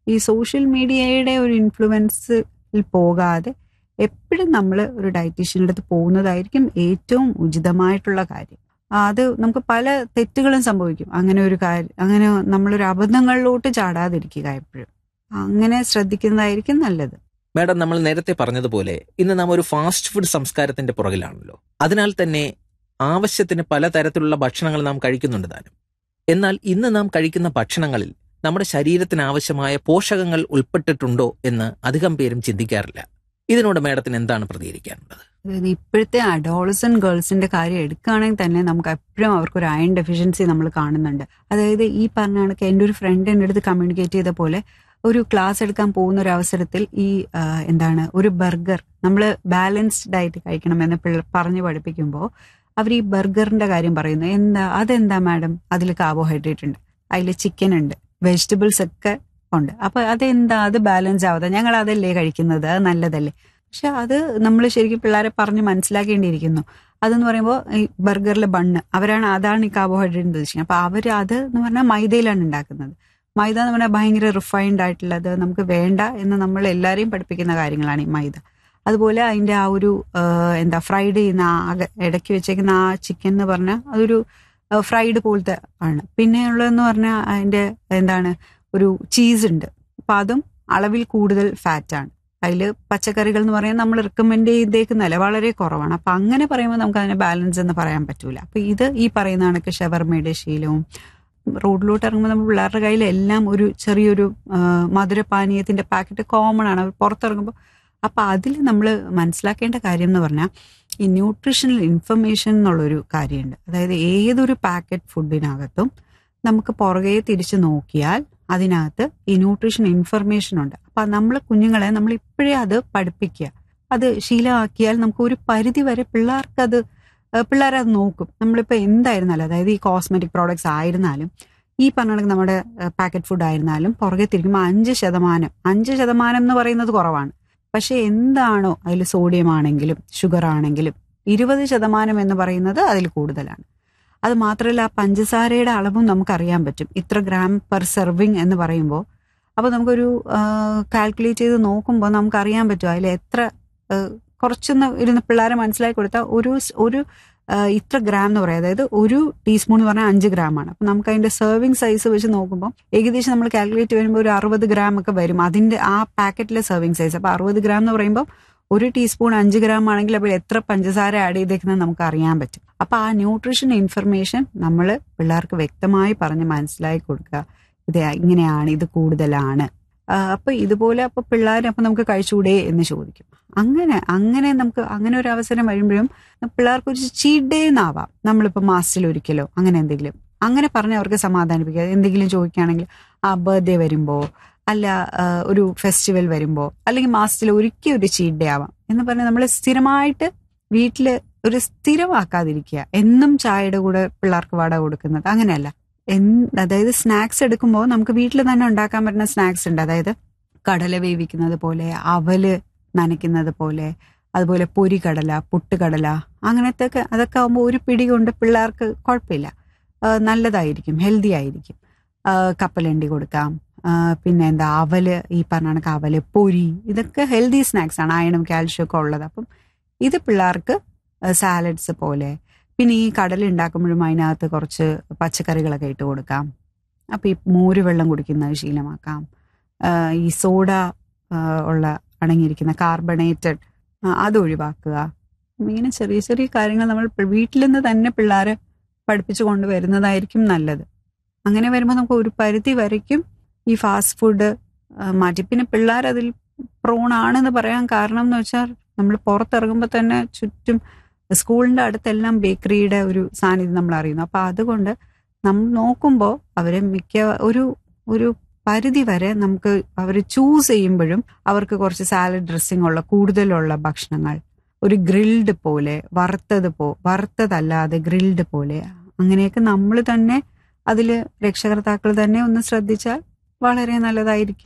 ഈ സോഷ്യൽ മീഡിയയുടെ ഒരു ഇൻഫ്ലുവൻസിൽ പോകാതെ എപ്പോഴും നമ്മൾ ഒരു ഡയറ്റീഷ്യൻ്റെ അടുത്ത് പോകുന്നതായിരിക്കും ഏറ്റവും ഉചിതമായിട്ടുള്ള കാര്യം ആ, അത് നമുക്ക് പല തെറ്റുകളും സംഭവിക്കും അങ്ങനെ ഒരു കാര്യം അങ്ങനെ നമ്മളൊരു അബദ്ധങ്ങളിലോട്ട് ചാടാതിരിക്കുക എപ്പോഴും അങ്ങനെ ശ്രദ്ധിക്കുന്നതായിരിക്കും നല്ലത് മാഡം നമ്മൾ നേരത്തെ പറഞ്ഞതുപോലെ ഇന്ന് നാം ഒരു ഫാസ്റ്റ് ഫുഡ് സംസ്കാരത്തിന്റെ പുറകിലാണല്ലോ അതിനാൽ തന്നെ ആവശ്യത്തിന് പലതരത്തിലുള്ള ഭക്ഷണങ്ങൾ നാം കഴിക്കുന്നുണ്ട് താനും എന്നാൽ ഇന്ന് നാം കഴിക്കുന്ന ഭക്ഷണങ്ങളിൽ നമ്മുടെ ശരീരത്തിന് ആവശ്യമായ പോഷകങ്ങൾ ഉൾപ്പെട്ടിട്ടുണ്ടോ എന്ന് അധികം പേരും ചിന്തിക്കാറില്ല ഇതിനോട് മാഡത്തിന് എന്താണ് പ്രതികരിക്കാനുള്ളത് അതായത് ഇപ്പോഴത്തെ അഡോളസൻ ഗേൾസിന്റെ കാര്യം എടുക്കുകയാണെങ്കിൽ തന്നെ നമുക്ക് എപ്പോഴും അവർക്കൊരു അയൺ ഡെഫിഷ്യൻസി നമ്മൾ കാണുന്നുണ്ട് അതായത് ഈ പറഞ്ഞ കണക്ക് എൻ്റെ ഒരു ഫ്രണ്ട് എൻ്റെ അടുത്ത് കമ്മ്യൂണിക്കേറ്റ് ചെയ്ത പോലെ ഒരു ക്ലാസ് എടുക്കാൻ പോകുന്ന ഒരു അവസരത്തിൽ ഈ ആ, എന്താണ് ഒരു ബർഗർ നമ്മൾ ബാലൻസ്ഡ് ഡയറ്റ് കഴിക്കണമെന്ന് പിള്ള- പറഞ്ഞ് പഠിപ്പിക്കുമ്പോൾ അവർ ഈ ബർഗറിന്റെ കാര്യം പറയുന്നു എന്താ അതെന്താ മാഡം അതിൽ കാർബോഹൈഡ്രേറ്റ് ഉണ്ട് അതിൽ ചിക്കൻ ഉണ്ട് വെജിറ്റബിൾസ് ഒക്കെ ഉണ്ട് അപ്പൊ അതെന്താ അത് ബാലൻസ് ആവാതെ ഞങ്ങൾ അതല്ലേ കഴിക്കുന്നത് അത് നല്ലതല്ലേ പക്ഷെ അത് നമ്മൾ ശരിക്കും പിള്ളേരെ പറഞ്ഞ് മനസ്സിലാക്കേണ്ടിയിരിക്കുന്നു അതെന്ന് പറയുമ്പോൾ ഈ ബർഗറിലെ ബണ്ണ് അവരാണ് അതാണ് ഈ കാർബോഹൈഡ്രേറ്റ് ഉദ്ദേശിക്കുന്നത് അപ്പൊ അവർ അത് എന്ന് പറഞ്ഞാൽ മൈദയിലാണ് ഉണ്ടാക്കുന്നത് മൈദ എന്ന് പറഞ്ഞാൽ ഭയങ്കര റിഫൈൻഡ് ആയിട്ടുള്ളത് നമുക്ക് വേണ്ട എന്ന് നമ്മൾ എല്ലാവരെയും പഠിപ്പിക്കുന്ന കാര്യങ്ങളാണ് ഈ മൈദ അതുപോലെ അതിന്റെ ആ ഒരു ആ, എന്താ ഫ്രൈഡ് ചെയ്യുന്ന ആ അക- ഇടയ്ക്ക് വെച്ചേക്കുന്ന ആ ചിക്കൻ എന്ന് പറഞ്ഞാൽ അതൊരു ഫ്രൈഡ് പോലത്തെ ആണ് പിന്നെയുള്ളതെന്ന് പറഞ്ഞാൽ അതിന്റെ എന്താണ് ഒരു ചീസ് ഉണ്ട് അപ്പൊ അതും അളവിൽ കൂടുതൽ ഫാറ്റ് ആണ് അതിൽ പച്ചക്കറികൾ എന്ന് പറയുന്നത് നമ്മൾ റിക്കമെൻഡ് ചെയ്തേക്കുന്നതല്ല വളരെ കുറവാണ് അപ്പൊ അങ്ങനെ പറയുമ്പോൾ നമുക്ക് അതിനെ ബാലൻസ് എന്ന് പറയാൻ പറ്റൂല അപ്പൊ ഇത് ഈ പറയുന്ന കണക്ക് ഷവർമയുടെ ശീലവും റോഡിലോട്ട് ഇറങ്ങുമ്പോൾ നമ്മൾ പിള്ളേരുടെ കയ്യിൽ എല്ലാം ഒരു ചെറിയൊരു ആ, മധുരപാനീയത്തിന്റെ പാക്കറ്റ് കോമൺ ആണ് അവർ പുറത്തിറങ്ങുമ്പോൾ അപ്പൊ അതിൽ നമ്മൾ മനസ്സിലാക്കേണ്ട കാര്യം എന്ന് പറഞ്ഞാൽ ഈ ന്യൂട്രീഷണൽ ഇൻഫർമേഷൻ എന്നുള്ളൊരു കാര്യമുണ്ട് അതായത് ഏതൊരു പാക്കറ്റ് ഫുഡിനകത്തും നമുക്ക് പുറകെ തിരിച്ചു നോക്കിയാൽ അതിനകത്ത് ഈ ന്യൂട്രീഷൻ ഇൻഫർമേഷൻ ഉണ്ട് അപ്പൊ നമ്മൾ കുഞ്ഞുങ്ങളെ നമ്മൾ ഇപ്പോഴേ അത് പഠിപ്പിക്കുക അത് ശീലമാക്കിയാൽ നമുക്ക് ഒരു പരിധി വരെ പിള്ളേർക്ക് അത് പിള്ളേർ അത് നോക്കും നമ്മളിപ്പോൾ എന്തായിരുന്നാലും അതായത് ഈ കോസ്മെറ്റിക് പ്രോഡക്ട്സ് ആയിരുന്നാലും ഈ പറഞ്ഞ കണക്ക് നമ്മുടെ പാക്കറ്റ് ഫുഡ് ആയിരുന്നാലും പുറകെ തിരിക്കുമ്പോൾ അഞ്ച് ശതമാനം അഞ്ച് ശതമാനം എന്ന് പറയുന്നത് കുറവാണ് പക്ഷെ എന്താണോ അതിൽ സോഡിയം ആണെങ്കിലും ഷുഗർ ആണെങ്കിലും ഇരുപത് ശതമാനം എന്ന് പറയുന്നത് അതിൽ കൂടുതലാണ് അത് മാത്രമല്ല ആ പഞ്ചസാരയുടെ അളവും നമുക്കറിയാൻ പറ്റും ഇത്ര ഗ്രാം പെർ സെർവിങ് എന്ന് പറയുമ്പോൾ അപ്പോൾ നമുക്കൊരു കാൽക്കുലേറ്റ് ചെയ്ത് നോക്കുമ്പോൾ നമുക്കറിയാൻ പറ്റും അതിൽ എത്ര ആ, കുറച്ചൊന്ന് ഇരുന്ന് പിള്ളേരെ മനസ്സിലാക്കി കൊടുത്താൽ ഒരു സ്- ഒരു ആ, ഇത്ര ഗ്രാം എന്ന് പറയാം അതായത് ഒരു ടീസ്പൂൺ എന്ന് പറഞ്ഞാൽ അഞ്ച് ഗ്രാം ആണ് അപ്പം നമുക്ക് അതിന്റെ സെർവിങ് സൈസ് വെച്ച് നോക്കുമ്പോൾ ഏകദേശം നമ്മൾ കാൽക്കുലേറ്റ് വരുമ്പോൾ ഒരു അറുപത് ഗ്രാം ഒക്കെ വരും അതിന്റെ ആ പാക്കറ്റിലെ സെർവിങ് സൈസ് അപ്പൊ അറുപത് ഗ്രാം എന്ന് പറയുമ്പോൾ ഒരു ടീസ്പൂൺ അഞ്ച് ഗ്രാം ആണെങ്കിൽ അപ്പോൾ എത്ര പഞ്ചസാര ആഡ് ചെയ്തേക്കുന്നത് നമുക്ക് അറിയാൻ പറ്റും അപ്പൊ ആ ന്യൂട്രീഷൻ ഇൻഫർമേഷൻ നമ്മൾ പിള്ളേർക്ക് വ്യക്തമായി പറഞ്ഞ് മനസ്സിലാക്കി കൊടുക്കുക ഇത് ഇങ്ങനെയാണ് ഇത് കൂടുതലാണ് ആ, അപ്പൊ ഇതുപോലെ അപ്പൊ പിള്ളേർ അപ്പൊ നമുക്ക് കഴിച്ചുകൂടെ എന്ന് ചോദിക്കും അങ്ങനെ അങ്ങനെ നമുക്ക് അങ്ങനെ ഒരു അവസരം വരുമ്പോഴും പിള്ളേർക്ക് ഒരു ചീറ്റ് ഡേ എന്നാവാം നമ്മളിപ്പോ മാസത്തിൽ ഒരിക്കലോ അങ്ങനെ എന്തെങ്കിലും അങ്ങനെ പറഞ്ഞ് അവർക്ക് സമാധാനിപ്പിക്കുക എന്തെങ്കിലും ചോദിക്കുകയാണെങ്കിൽ ആ ബർത്ത്ഡേ വരുമ്പോ അല്ല ആ, ഒരു ഫെസ്റ്റിവൽ വരുമ്പോ അല്ലെങ്കിൽ മാസത്തിൽ ഒരിക്കൽ ഒരു ചീറ്റ് ഡേ ആവാം എന്ന് പറഞ്ഞാൽ നമ്മൾ സ്ഥിരമായിട്ട് വീട്ടില് ഒരു സ്ഥിരമാക്കാതിരിക്കുക എന്നും ചായയുടെ കൂടെ പിള്ളേർക്ക് വട കൊടുക്കുന്നത് അങ്ങനെയല്ല എന്ത് അതായത് സ്നാക്സ് എടുക്കുമ്പോൾ നമുക്ക് വീട്ടിൽ തന്നെ ഉണ്ടാക്കാൻ പറ്റുന്ന സ്നാക്സ് ഉണ്ട് അതായത് കടല വേവിക്കുന്നത് പോലെ അവല് നനയ്ക്കുന്നത് പോലെ അതുപോലെ പൊരിക്കടല പുട്ടുകടല അങ്ങനത്തെ ഒക്കെ അതൊക്കെ ആകുമ്പോൾ ഒരു പിടി കൊണ്ട് പിള്ളേർക്ക് കുഴപ്പമില്ല ആ, നല്ലതായിരിക്കും ഹെൽത്തി ആയിരിക്കും ആ, കപ്പലണ്ടി കൊടുക്കാം ആ, പിന്നെ എന്താ അവല് ഈ പറഞ്ഞ കണക്ക് അവല് പൊരി ഇതൊക്കെ ഹെൽത്തി സ്നാക്സ് ആണ് അയണും കാൽഷ്യം ഒക്കെ ഉള്ളത് അപ്പം ഇത് പിള്ളേർക്ക് സാലഡ്സ് പോലെ പിന്നെ ഈ കടല ഉണ്ടാക്കുമ്പോഴും അതിനകത്ത് കുറച്ച് പച്ചക്കറികളൊക്കെ ഇട്ട് കൊടുക്കാം അപ്പം ഈ മോര് വെള്ളം കുടിക്കുന്നത് ശീലമാക്കാം ആ, ഈ സോഡ ആ, ഉള്ള അടങ്ങിയിരിക്കുന്ന കാർബണേറ്റഡ് അത് ഒഴിവാക്കുക ഇങ്ങനെ ചെറിയ ചെറിയ കാര്യങ്ങൾ നമ്മൾ പി- വീട്ടിൽ നിന്ന് തന്നെ പിള്ളേരെ പഠിപ്പിച്ചു കൊണ്ടുവരുന്നതായിരിക്കും നല്ലത് അങ്ങനെ വരുമ്പോൾ നമുക്ക് ഒരു പരിധി വരയ്ക്കും ഈ ഫാസ്റ്റ് ഫുഡ് മാറ്റി പിന്നെ പിള്ളേർ അതിൽ പ്രോൺ ആണെന്ന് പറയാൻ കാരണം എന്ന് വെച്ചാൽ നമ്മൾ പുറത്തിറങ്ങുമ്പോൾ തന്നെ ചുറ്റും സ്കൂളിന്റെ അടുത്തെല്ലാം ബേക്കറിയുടെ ഒരു സാന്നിധ്യം നമ്മൾ അറിയുന്നു അപ്പൊ അതുകൊണ്ട് നമ്മൾ നോക്കുമ്പോൾ അവരെ മിക്ക ഒരു ഒരു പരിധി വരെ നമുക്ക് അവർ ചൂസ് ചെയ്യുമ്പോഴും അവർക്ക് കുറച്ച് സാലഡ് ഡ്രസ്സിംഗ് ഉള്ള കൂടുതലുള്ള ഭക്ഷണങ്ങൾ ഒരു ഗ്രിൽഡ് പോലെ വറുത്തത് പോ വറുത്തതല്ലാതെ ഗ്രിൽഡ് പോലെ അങ്ങനെയൊക്കെ നമ്മൾ തന്നെ അതിൽ രക്ഷകർത്താക്കൾ തന്നെ ഒന്ന് ശ്രദ്ധിച്ചാൽ വളരെ നല്ലതായിരിക്കും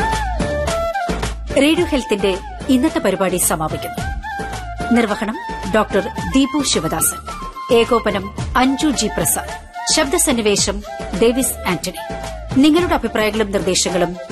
റേഡിയോ ഹെൽത്തിന്റെ ഇന്നത്തെ പരിപാടി സമാപിക്കുന്നു നിർവഹണം ഡോക്ടർ ദീപു ശിവദാസൻ ഏകോപനം അഞ്ജു ജി പ്രസാദ് ശബ്ദസന്നിവേശം ഡേവിസ് ആന്റണി നിങ്ങളുടെ അഭിപ്രായങ്ങളും നിർദ്ദേശങ്ങളും